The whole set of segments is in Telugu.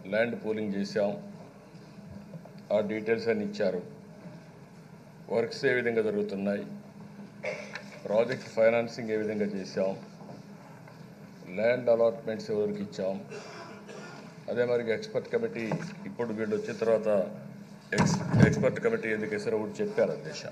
ల్యాండ్ పూలింగ్ చేశాం ఆ డీటెయిల్స్ అన్ని ఇచ్చారు వర్క్స్ ఏ విధంగా జరుగుతున్నాయి ప్రాజెక్ట్ ఫైనాన్సింగ్ ఏ విధంగా చేశాం ల్యాండ్ అలాట్మెంట్స్ ఎవరికి ఇచ్చాం అదే మరి ఎక్స్పర్ట్ కమిటీ ఇప్పుడు వీళ్ళు వచ్చిన తర్వాత ఎక్స్ ఎక్స్పర్ట్ కమిటీ ఎందుకు వేసారో కూడా చెప్పారు అధ్యక్ష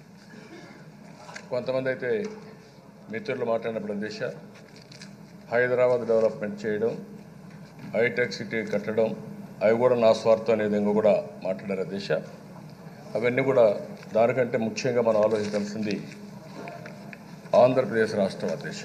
కొంతమంది అయితే మిత్రులు మాట్లాడినప్పుడు అధ్యక్ష హైదరాబాద్ డెవలప్మెంట్ చేయడం హైటెక్ సిటీ కట్టడం అవి కూడా నా స్వార్థం అనే విధంగా కూడా మాట్లాడారు అధ్యక్ష అవన్నీ కూడా దానికంటే ముఖ్యంగా మనం ఆలోచించాల్సింది ఆంధ్రప్రదేశ్ రాష్ట్రం అధ్యక్ష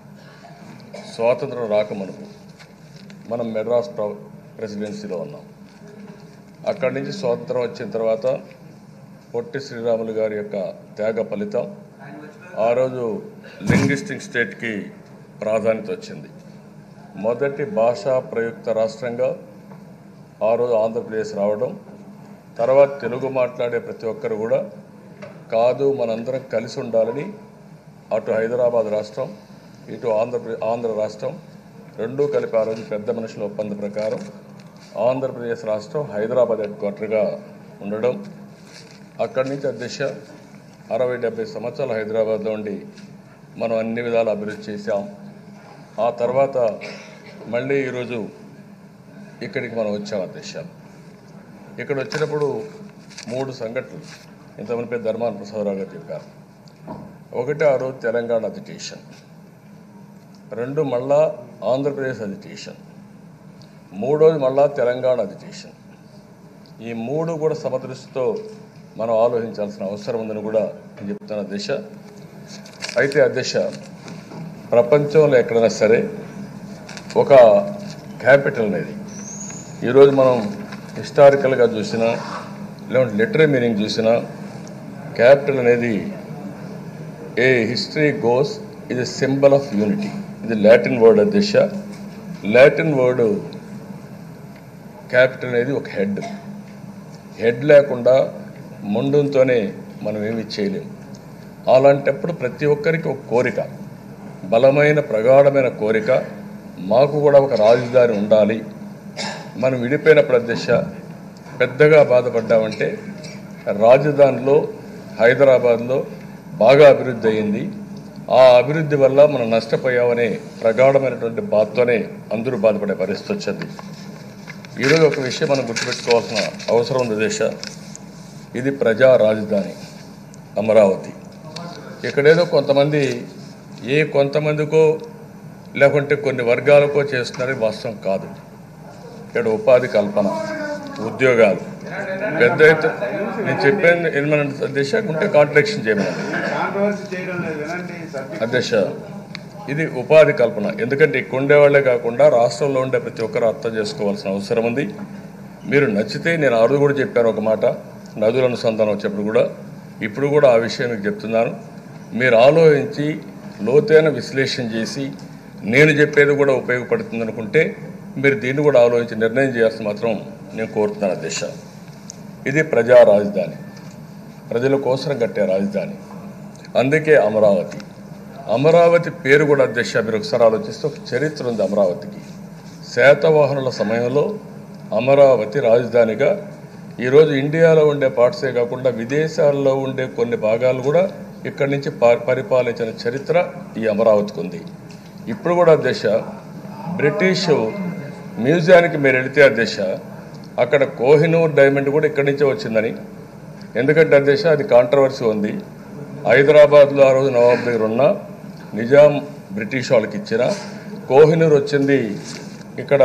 స్వాతంత్రం రాకమునుపు మనం మెడ్రాస్ ప్ర ప్రెసిడెన్సీలో ఉన్నాం అక్కడి నుంచి స్వాతంత్రం వచ్చిన తర్వాత పొట్టి శ్రీరాములు గారి యొక్క త్యాగ ఫలితం ఆ రోజు లింగ్విస్టిక్ స్టేట్కి ప్రాధాన్యత వచ్చింది మొదటి భాషా ప్రయుక్త రాష్ట్రంగా ఆ రోజు ఆంధ్రప్రదేశ్ రావడం తర్వాత తెలుగు మాట్లాడే ప్రతి ఒక్కరు కూడా కాదు మనందరం కలిసి ఉండాలని అటు హైదరాబాద్ రాష్ట్రం ఇటు ఆంధ్రప్రదేశ్ ఆంధ్ర రాష్ట్రం రెండూ కలిపి ఆ రోజు పెద్ద మనుషుల ఒప్పంద ప్రకారం ఆంధ్రప్రదేశ్ రాష్ట్రం హైదరాబాద్ హెడ్ క్వార్టర్గా ఉండడం అక్కడి నుంచి అధ్యక్ష అరవై డెబ్బై సంవత్సరాలు హైదరాబాద్లో ఉండి మనం అన్ని విధాలు అభివృద్ధి చేశాం ఆ తర్వాత మళ్ళీ ఈరోజు ఇక్కడికి మనం వచ్చాం అధ్యక్ష ఇక్కడ వచ్చినప్పుడు మూడు సంఘటనలు ఇంతమంది పేరు ధర్మాన ప్రసాదరావు గారు చెప్పారు ఒకటి ఆ రోజు తెలంగాణ అజిటేషన్ రెండు మళ్ళా ఆంధ్రప్రదేశ్ అజిటేషన్ మూడోది మళ్ళా తెలంగాణ అజిటేషన్ ఈ మూడు కూడా సమదృష్టితో మనం ఆలోచించాల్సిన అవసరం ఉందని కూడా నేను చెప్తాను అధ్యక్ష అయితే అధ్యక్ష ప్రపంచంలో ఎక్కడైనా సరే ఒక క్యాపిటల్ అనేది ఈరోజు మనం హిస్టారికల్గా చూసినా లేకుంటే లిటరీ మీనింగ్ చూసినా క్యాపిటల్ అనేది ఏ హిస్టరీ గోస్ ఇది సింబల్ ఆఫ్ యూనిటీ ఇది లాటిన్ వర్డ్ అధ్యక్ష లాటిన్ వర్డ్ క్యాపిటల్ అనేది ఒక హెడ్ హెడ్ లేకుండా ముండంతోనే మనం ఏమి చేయలేము అలాంటప్పుడు ప్రతి ఒక్కరికి ఒక కోరిక బలమైన ప్రగాఢమైన కోరిక మాకు కూడా ఒక రాజధాని ఉండాలి మనం విడిపోయినప్పుడు అధ్యక్ష పెద్దగా బాధపడ్డామంటే రాజధానిలో హైదరాబాద్లో బాగా అభివృద్ధి అయింది ఆ అభివృద్ధి వల్ల మనం నష్టపోయామనే ప్రగాఢమైనటువంటి బాధతోనే అందరూ బాధపడే పరిస్థితి వచ్చింది ఈరోజు ఒక విషయం మనం గుర్తుపెట్టుకోవాల్సిన అవసరం ఉంది దేశ ఇది ప్రజా రాజధాని అమరావతి ఇక్కడేదో కొంతమంది ఏ కొంతమందికో లేకుంటే కొన్ని వర్గాలకో చేస్తున్నారని వాస్తవం కాదు ఇక్కడ ఉపాధి కల్పన ఉద్యోగాలు పెద్ద ఎత్తు నేను చెప్పాను ఏమన్నా అధ్యక్ష ఉంటే కాంట్రాక్షన్ చేయమని కాంట్రవర్సీ చేయడం లేదు వినండి సబ్జెక్ట్ అధ్యక్ష ఇది ఉపాధి కల్పన ఎందుకంటే ఇక్కడ ఉండేవాళ్లే కాకుండా రాష్ట్రంలో ఉండే ప్రతి ఒక్కరు అర్థం చేసుకోవాల్సిన అవసరం ఉంది మీరు నచ్చితే నేను ఆ రోజు కూడా చెప్పాను ఒక మాట నదుల అనుసంధానం వచ్చేప్పుడు కూడా ఇప్పుడు కూడా ఆ విషయం మీకు చెప్తున్నాను మీరు ఆలోచించి లోతైన విశ్లేషణ చేసి నేను చెప్పేది కూడా ఉపయోగపడుతుంది అనుకుంటే మీరు దీన్ని కూడా ఆలోచించి నిర్ణయం చేయాల్సిన మాత్రం నేను కోరుతున్నాను అధ్యక్ష ఇది ప్రజా రాజధాని ప్రజల కోసం కట్టే రాజధాని అందుకే అమరావతి అమరావతి పేరు కూడా అధ్యక్ష మీరు ఒకసారి ఆలోచిస్తే ఒక చరిత్ర ఉంది అమరావతికి శాతవాహనుల సమయంలో అమరావతి రాజధానిగా ఈరోజు ఇండియాలో ఉండే పార్ట్సే కాకుండా విదేశాల్లో ఉండే కొన్ని భాగాలు కూడా ఇక్కడి నుంచి ప- పరిపాలించిన చరిత్ర ఈ అమరావతికి ఉంది ఇప్పుడు కూడా అధ్యక్ష బ్రిటిష్ మ్యూజియానికి మీరు వెళితే అధ్యక్ష అక్కడ కోహినూర్ డైమండ్ కూడా ఇక్కడి నుంచే వచ్చిందని ఎందుకంటే అధ్యక్ష అది కాంట్రవర్సీ ఉంది హైదరాబాద్లో ఆ రోజు నవాబ్ దగ్గర ఉన్న నిజాం బ్రిటిష్ వాళ్ళకి ఇచ్చిన కోహినూర్ వచ్చింది ఇక్కడ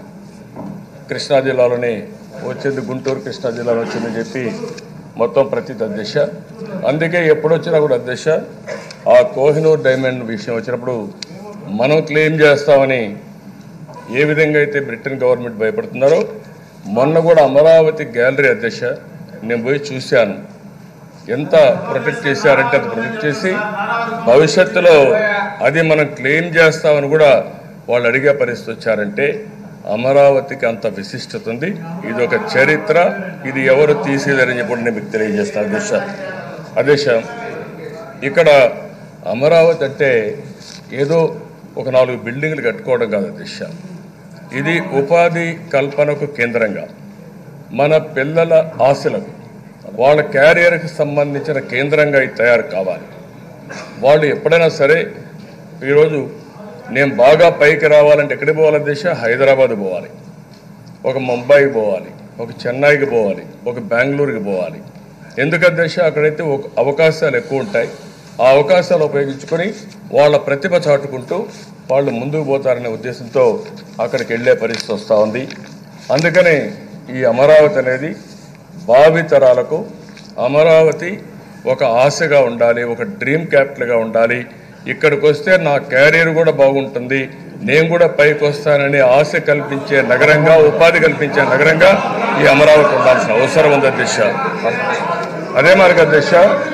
కృష్ణా జిల్లాలోనే వచ్చింది గుంటూరు కృష్ణా జిల్లాలో వచ్చిందని చెప్పి మొత్తం ప్రతి అధ్యక్ష అందుకే ఎప్పుడు వచ్చినా కూడా అధ్యక్ష ఆ కోహినూర్ డైమండ్ విషయం వచ్చినప్పుడు మనం క్లెయిమ్ చేస్తామని ఏ విధంగా అయితే బ్రిటన్ గవర్నమెంట్ భయపడుతున్నారో మొన్న కూడా అమరావతి గ్యాలరీ అధ్యక్ష నేను పోయి చూశాను ఎంత ప్రొటెక్ట్ చేశారంటే అంత ప్రొటెక్ట్ చేసి భవిష్యత్తులో అది మనం క్లెయిమ్ చేస్తామని కూడా వాళ్ళు అడిగే పరిస్థితి వచ్చారంటే అమరావతికి అంత విశిష్టత ఉంది ఇది ఒక చరిత్ర ఇది ఎవరు తీసేదని చెప్పి నేను మీకు తెలియజేస్తాను అధ్యక్ష అధ్యక్ష ఇక్కడ అమరావతి అంటే ఏదో ఒక నాలుగు బిల్డింగ్లు కట్టుకోవడం కాదు అధ్యక్ష ఇది ఉపాధి కల్పనకు కేంద్రంగా మన పిల్లల ఆశలకు వాళ్ళ క్యారియర్కి సంబంధించిన కేంద్రంగా ఇది తయారు కావాలి వాళ్ళు ఎప్పుడైనా సరే ఈరోజు నేను బాగా పైకి రావాలంటే ఎక్కడికి పోవాలి దిశ హైదరాబాద్ పోవాలి ఒక ముంబైకి పోవాలి ఒక చెన్నైకి పోవాలి ఒక బెంగళూరుకి పోవాలి ఎందుకంటే దిశ అక్కడైతే ఒక అవకాశాలు ఎక్కువ ఉంటాయి ఆ అవకాశాలు ఉపయోగించుకొని వాళ్ళ ప్రతిభ చాటుకుంటూ వాళ్ళు ముందుకు పోతారనే ఉద్దేశంతో అక్కడికి వెళ్ళే పరిస్థితి వస్తూ ఉంది అందుకనే ఈ అమరావతి అనేది భావితరాలకు అమరావతి ఒక ఆశగా ఉండాలి ఒక డ్రీమ్ క్యాపిటల్గా ఉండాలి ఇక్కడికి వస్తే నా క్యారియర్ కూడా బాగుంటుంది నేను కూడా పైకి వస్తానని ఆశ కల్పించే నగరంగా ఉపాధి కల్పించే నగరంగా ఈ అమరావతి ఉండాల్సిన అవసరం ఉంది దిశ అదే మార్గ దిశ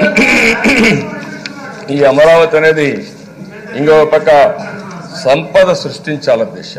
ఈ అమరావతి అనేది ఇంకో పక్క సంపద సృష్టించాల దిశ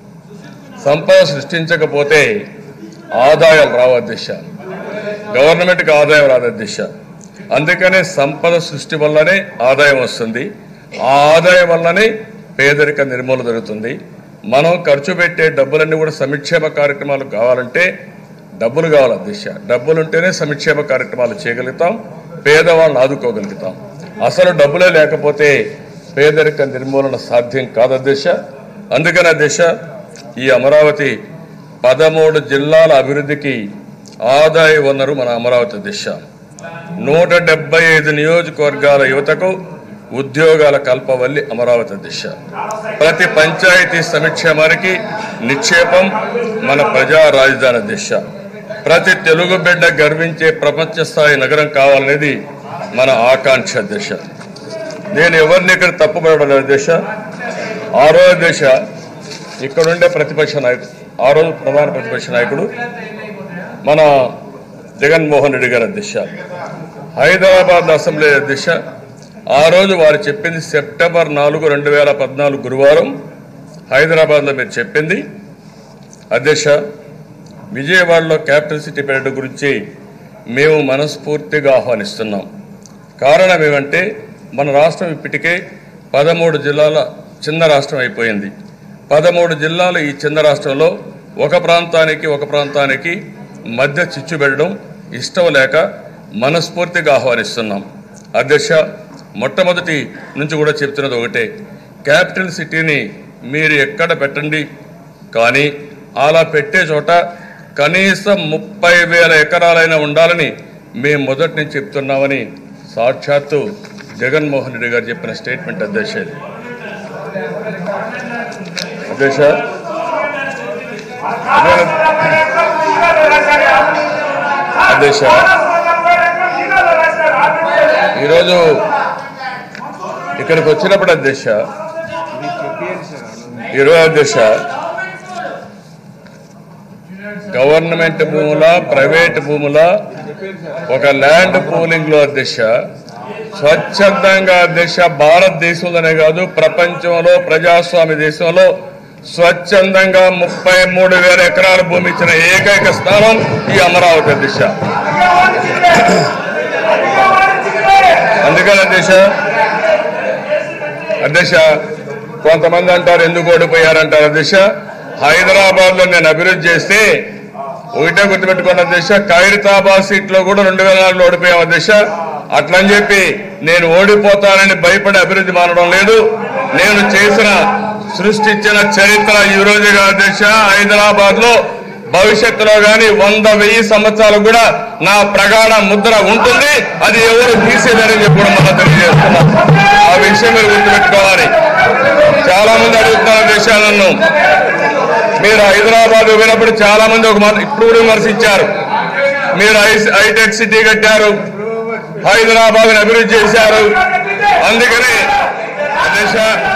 సంపద సృష్టించకపోతే ఆదాయాలు రావు దిశ గవర్నమెంట్కి ఆదాయం రాదు దిశ అందుకనే సంపద సృష్టి వల్లనే ఆదాయం వస్తుంది ఆ ఆదాయం వల్లనే పేదరిక నిర్మూలన జరుగుతుంది మనం ఖర్చు పెట్టే డబ్బులన్నీ కూడా సంక్షేమ కార్యక్రమాలు కావాలంటే డబ్బులు కావాలి దిశ డబ్బులు ఉంటేనే సంక్షేమ కార్యక్రమాలు చేయగలుగుతాం పేదవాళ్ళని ఆదుకోగలుగుతాం అసలు డబ్బులే లేకపోతే పేదరిక నిర్మూలన సాధ్యం కాదు దిశ అందుకనే దిశ ఈ అమరావతి పదమూడు జిల్లాల అభివృద్ధికి ఆదాయ వనరు మన అమరావతి దిశ నూట డెబ్బై ఐదు నియోజకవర్గాల యువతకు ఉద్యోగాల కల్పవల్లి అమరావతి దిశ ప్రతి పంచాయతీ సంక్షేమానికి నిక్షేపం మన ప్రజా రాజధాని దిశ ప్రతి తెలుగు బిడ్డ గర్వించే ప్రపంచ స్థాయి నగరం కావాలనేది మన ఆకాంక్ష దిశ నేను ఎవరిని ఇక్కడ తప్పుపడడం లేదు దిశ ఆ రోజు దిశ ఇక్కడుండే ప్రతిపక్ష నాయకుడు ఆ రోజు ప్రధాన ప్రతిపక్ష నాయకుడు మన జగన్మోహన్ రెడ్డి గారి అధ్యక్ష హైదరాబాద్ అసెంబ్లీ అధ్యక్ష ఆ రోజు వారు చెప్పింది సెప్టెంబర్ నాలుగు రెండు వేల పద్నాలుగు గురువారం హైదరాబాద్లో మీరు చెప్పింది అధ్యక్ష విజయవాడలో క్యాపిటల్ సిటీ పర్యటన గురించి మేము మనస్ఫూర్తిగా ఆహ్వానిస్తున్నాం కారణం ఏమంటే మన రాష్ట్రం ఇప్పటికే పదమూడు జిల్లాల చిన్న రాష్ట్రం అయిపోయింది పదమూడు జిల్లాలు ఈ చిన్న రాష్ట్రంలో ఒక ప్రాంతానికి ఒక ప్రాంతానికి మధ్య చిచ్చు పెట్టడం ఇష్టం లేక మనస్ఫూర్తిగా ఆహ్వానిస్తున్నాం అధ్యక్ష మొట్టమొదటి నుంచి కూడా చెప్తున్నది ఒకటే క్యాపిటల్ సిటీని మీరు ఎక్కడ పెట్టండి కానీ అలా పెట్టే చోట కనీసం ముప్పై వేల ఎకరాలైనా ఉండాలని మేము మొదటి నుంచి చెప్తున్నామని సాక్షాత్తు జగన్మోహన్ రెడ్డి గారు చెప్పిన స్టేట్మెంట్ అధ్యక్ష ఇది. అధ్యక్ష అదే- అధ్యక్ష ఈరోజు ఇక్కడికి వచ్చినప్పుడు అధ్యక్ష ఇది చెప్పేయండి సార్ ఈరోజు అధ్యక్ష గవర్నమెంట్ భూముల ప్రైవేట్ భూముల చెప్పేయండి సార్ ఒక ల్యాండ్ పూలింగ్ లో అధ్యక్ష స్వచ్ఛందంగా అధ్యక్ష భారతదేశంలోనే కాదు ప్రపంచంలో ప్రజాస్వామ్య దేశంలో స్వచ్ఛందంగా ముప్పై మూడు వేల ఎకరాల భూమి ఇచ్చిన ఏకైక స్థానం ఈ అమరావతి అధ్యక్ష అందుకని అధ్యక్ష అధ్యక్ష కొంతమంది అంటారు ఎందుకు ఓడిపోయారంటారు అధ్యక్ష హైదరాబాద్ లో నేను అభివృద్ధి చేస్తే ఒకటే గుర్తుపెట్టుకున్న అధ్యక్ష ఖైరతాబాద్ సీట్ లో కూడా రెండు వేల నాలుగులో ఓడిపోయాం అధ్యక్ష అట్లని చెప్పి నేను ఓడిపోతానని భయపడి అభివృద్ధి మానడం లేదు నేను చేసిన సృష్టించిన చరిత్ర ఈ రోజుగా అధ్యక్ష హైదరాబాద్ లో భవిష్యత్తులో గాని వంద వెయ్యి సంవత్సరాలు కూడా నా ప్రగాఢ ముద్ర ఉంటుంది అది ఎవరు తీసేదని చెప్పి కూడా మనం తెలియజేస్తున్నాం ఆ విషయం మీరు గుర్తుపెట్టుకోవాలి చాలా మంది అడుగుతున్నారు దేశాలను మీరు హైదరాబాద్ పోయినప్పుడు చాలా మంది ఒక మాట ఇప్పుడు కూడా విమర్శించారు మీరు ఐ- హైటెక్ సిటీ కట్టారు హైదరాబాద్ అభివృద్ధి చేశారు అందుకని దేశ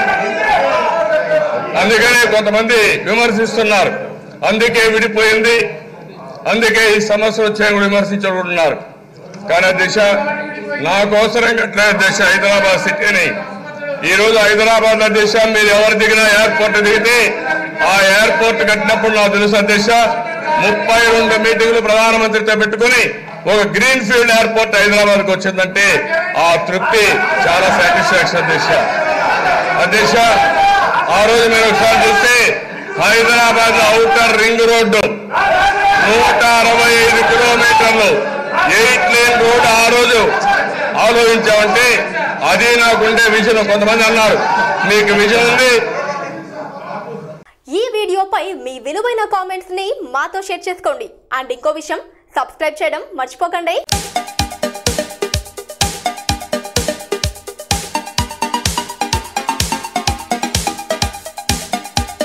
అందుకని కొంతమంది విమర్శిస్తున్నారు అందుకే విడిపోయింది అందుకే ఈ సమస్య వచ్చాయని కూడా విమర్శించుకుంటున్నారు కానీ ఆ దిశ నా కోసరం కట్టిన దిశ హైదరాబాద్ సిటీని ఈ రోజు హైదరాబాద్ లో దిశ మీరు ఎవరు దిగినా ఎయిర్పోర్ట్ దిగితే ఆ ఎయిర్పోర్ట్ కట్టినప్పుడు నాకు తెలుసు దిశ ముప్పై రెండు మీటింగ్లు ప్రధానమంత్రితో పెట్టుకుని ఒక గ్రీన్ ఫీల్డ్ ఎయిర్పోర్ట్ హైదరాబాద్ కు వచ్చిందంటే ఆ తృప్తి చాలా సాటిస్ఫాక్షన్ దిశ అధ్యక్ష ఆ రోజు మీరు ఒకసారి చూస్తే హైదరాబాద్ ఔటర్ రింగ్ రోడ్డు నూట అరవై ఐదు కిలోమీటర్లు ఎయిట్ లేన్ రోడ్ ఆ రోజు ఆలోచించామంటే అది నాకుండే విజన్ కొంతమంది అన్నారు మీకు విజన్ ఉంది ఈ వీడియోపై మీ విలువైన కామెంట్స్ ని మాతో షేర్ చేసుకోండి అండ్ ఇంకో విషయం సబ్స్క్రైబ్ చేయడం మర్చిపోకండి